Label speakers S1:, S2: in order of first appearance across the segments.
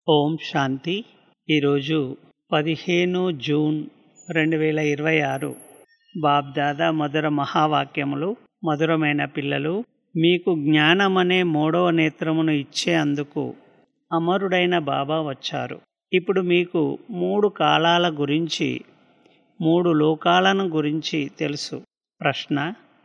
S1: ఓం శాంతి ఈరోజు పదిహేను జూన్ రెండు వేల ఇరవై ఆరు బాబ్దాదా మధుర మహావాక్యములు మధురమైన పిల్లలు మీకు జ్ఞానమనే మూడవ నేత్రమును ఇచ్చే అందుకు అమరుడైన బాబా వచ్చారు ఇప్పుడు మీకు మూడు కాలాల గురించి మూడు లోకాలను గురించి తెలుసు ప్రశ్న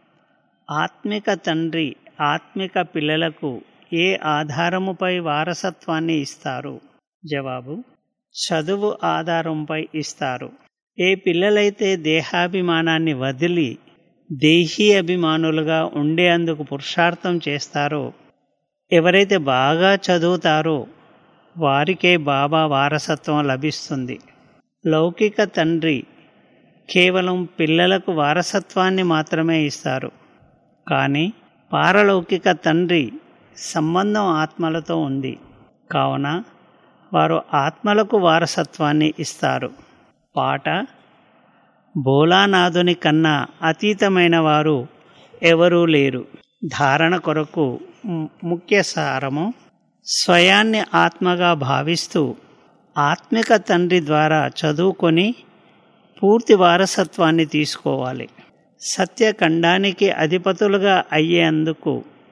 S1: ఆత్మిక తండ్రి ఆత్మిక పిల్లలకు ఏ ఆధారముపై వారసత్వాన్ని ఇస్తారు జవాబు చదువు ఆధారంపై ఇస్తారు ఏ పిల్లలైతే దేహాభిమానాన్ని వదిలి దేహీ అభిమానులుగా ఉండేందుకు పురుషార్థం చేస్తారో ఎవరైతే బాగా చదువుతారో వారికే బాబా వారసత్వం లభిస్తుంది లౌకిక తండ్రి కేవలం పిల్లలకు వారసత్వాన్ని మాత్రమే ఇస్తారు కానీ పారలౌకిక తండ్రి సంబంధం ఆత్మలతో ఉంది కావున వారు ఆత్మలకు వారసత్వాన్ని ఇస్తారు పాట బోలానాథుని కన్నా అతీతమైన వారు ఎవరూ లేరు ధారణ కొరకు ముఖ్య సారము స్వయాన్ని ఆత్మగా భావిస్తూ ఆత్మిక తండ్రి ద్వారా చదువుకొని పూర్తి వారసత్వాన్ని తీసుకోవాలి సత్యఖండానికి అధిపతులుగా అయ్యేందుకు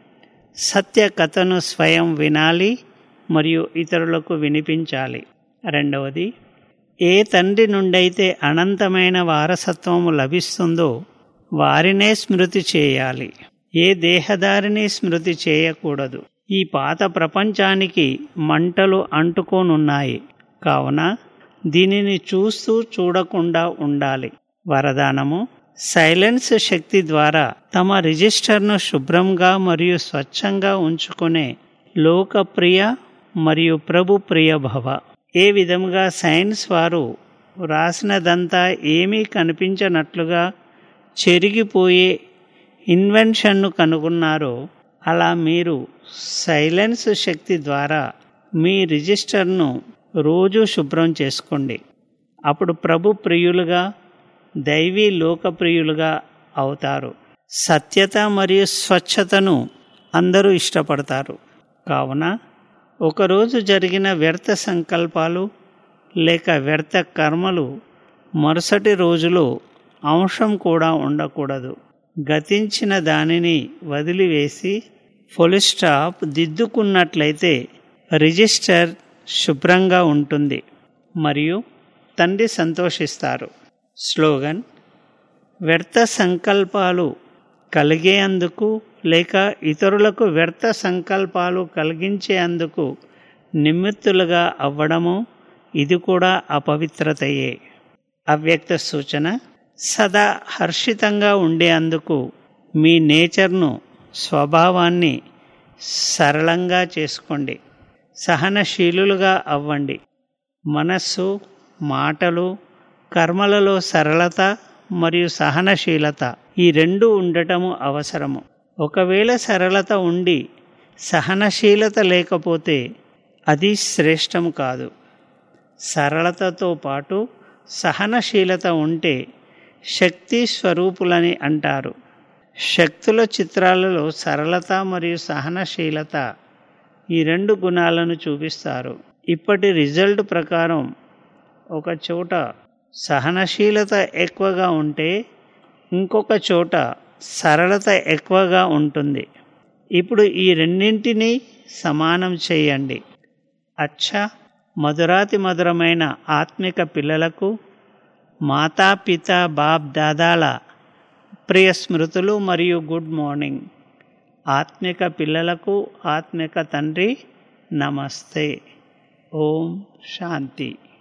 S1: సత్య కథను స్వయం వినాలి మరియు ఇతరులకు వినిపించాలి రెండవది ఏ తండ్రి నుండైతే అనంతమైన వారసత్వము లభిస్తుందో వారినే స్మృతి చేయాలి ఏ దేహదారిని స్మృతి చేయకూడదు ఈ పాత ప్రపంచానికి మంటలు అంటుకోనున్నాయి కావున దీనిని చూస్తూ చూడకుండా ఉండాలి వరదానము సైలెన్స్ శక్తి ద్వారా తమ రిజిస్టర్ను శుభ్రంగా మరియు స్వచ్ఛంగా ఉంచుకునే లోకప్రియ మరియు ప్రభు ప్రియ భవ ఏ విధముగా సైన్స్ వారు రాసినదంతా ఏమీ కనిపించనట్లుగా చెరిగిపోయే ఇన్వెన్షన్ను కనుగొన్నారో అలా మీరు సైలెన్స్ శక్తి ద్వారా మీ రిజిస్టర్ను రోజు శుభ్రం చేసుకోండి అప్పుడు ప్రభు ప్రియులుగా దైవీ లోకప్రియులుగా అవుతారు సత్యత మరియు స్వచ్ఛతను అందరూ ఇష్టపడతారు కావున ఒకరోజు జరిగిన వ్యర్థ సంకల్పాలు లేక వ్యర్థ కర్మలు మరుసటి రోజులో అంశం కూడా ఉండకూడదు గతించిన దానిని వదిలివేసి ఫుల్ స్టాప్ దిద్దుకున్నట్లయితే రిజిస్టర్ శుభ్రంగా ఉంటుంది మరియు తండ్రి సంతోషిస్తారు స్లోగన్ వ్యర్థ సంకల్పాలు కలిగేందుకు లేక ఇతరులకు వ్యర్థ సంకల్పాలు కలిగించేందుకు నిమిత్తులుగా అవ్వడము ఇది కూడా అపవిత్రతయే అవ్యక్త సూచన సదా హర్షితంగా ఉండేందుకు మీ నేచర్ను స్వభావాన్ని సరళంగా చేసుకోండి సహనశీలులుగా అవ్వండి మనస్సు మాటలు కర్మలలో సరళత మరియు సహనశీలత ఈ రెండు ఉండటము అవసరము ఒకవేళ సరళత ఉండి సహనశీలత లేకపోతే అది శ్రేష్టం కాదు సరళతతో పాటు సహనశీలత ఉంటే శక్తి స్వరూపులని అంటారు శక్తుల చిత్రాలలో సరళత మరియు సహనశీలత ఈ రెండు గుణాలను చూపిస్తారు ఇప్పటి రిజల్ట్ ప్రకారం ఒక చోట సహనశీలత ఎక్కువగా ఉంటే ఇంకొక చోట సరళత ఎక్కువగా ఉంటుంది ఇప్పుడు ఈ రెండింటినీ సమానం చేయండి అచ్చ మధురాతి మధురమైన ఆత్మిక పిల్లలకు మాతాపిత బాప్ దాదాల ప్రియ స్మృతులు మరియు గుడ్ మార్నింగ్ ఆత్మిక పిల్లలకు ఆత్మిక తండ్రి నమస్తే ఓం శాంతి